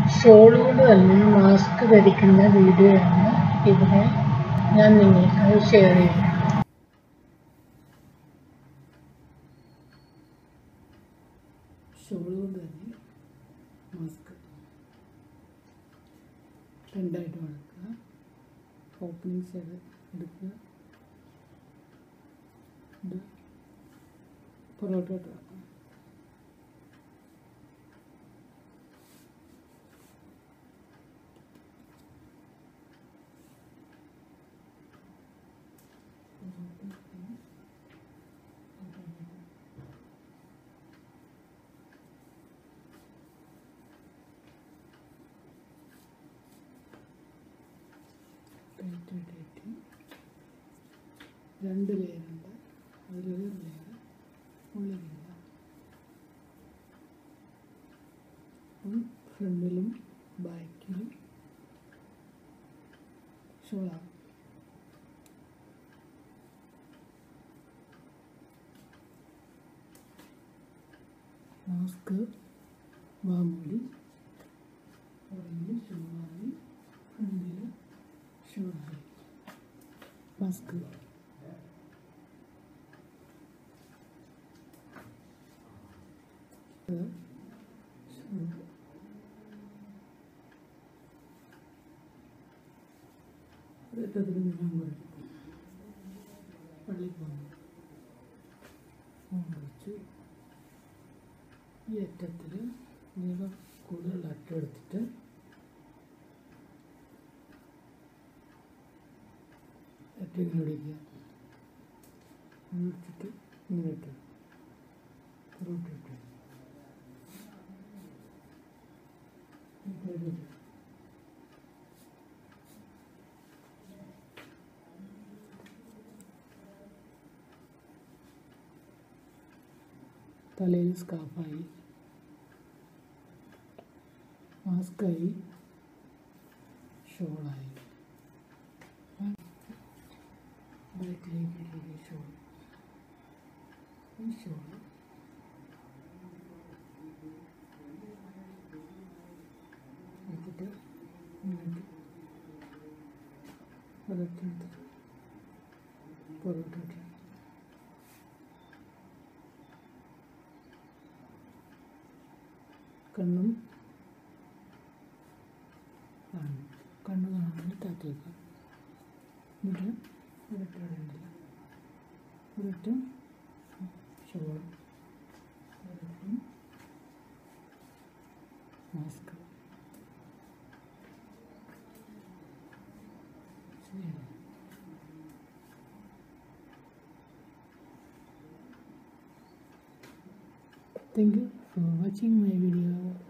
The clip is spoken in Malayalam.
ഷോളുകൾ തന്നെ മാസ്ക് ധരിക്കുന്ന വീഡിയോയാണ് ഇവിടെ ഞാൻ നിങ്ങൾക്കായി ഷെയർ ചെയ്യുന്നത് ഷോൾ കൊണ്ട് തന്നെ മാസ്ക് രണ്ടായിട്ട് മടക്കുക ഓപ്പണിംഗ് സൈഡ് എടുക്കുക ഇത് പുറകോട്ട് വെക്കുക ടൈറ്റ് ടൈറ്റ് രണ്ട് ലെയറുണ്ട് അതിലൊരു ലെയർ ഉള്ളിലില്ല അപ്പം ഫ്രണ്ടിലും ബാക്കിലും ഷോളാകും മാസ്ക് മാമൂലി പുറകിൽ ഷോളായി ഫ്രണ്ടിൽ ഷോളായി മാസ്ക് അറ്റത്തിൽ ഞാൻ കൊടുക്കും പള്ളിയിൽ പോകുന്നു വെച്ച് ഈ അറ്റത്തിൽ നീളം കൂടുതൽ അറ്റം എടുത്തിട്ട് അറ്റം ഇങ്ങനെ പിടിക്കുക എടുത്തിട്ട് ഇങ്ങനെ ഇട്ട് പുറോട്ട് ഇട്ട് ഇങ്ങനെ ഇട്ട്. തലയിൽ സ്കാർഫായി മാസ്കായി ഷോളായി ബാക്കിലേക്ക് ഈ ഷോൾ ഈ ഷോൾ എടുത്തിട്ട് ഇങ്ങോട്ട് അതൊക്കെ എടുത്തിട്ട് പുറത്തോട്ട് കണ്ണും കാണും കണ്ണ് കാണുമ്പോൾ താത്തി വെക്കുക എന്നിട്ട് ഒരിട്ട് ഇടേണ്ടില്ല ഒരിട്ട് ഷോൾ ഒരിട്ടും മാസ്ക് ശരിയല്ലേ Thank you for watching my video.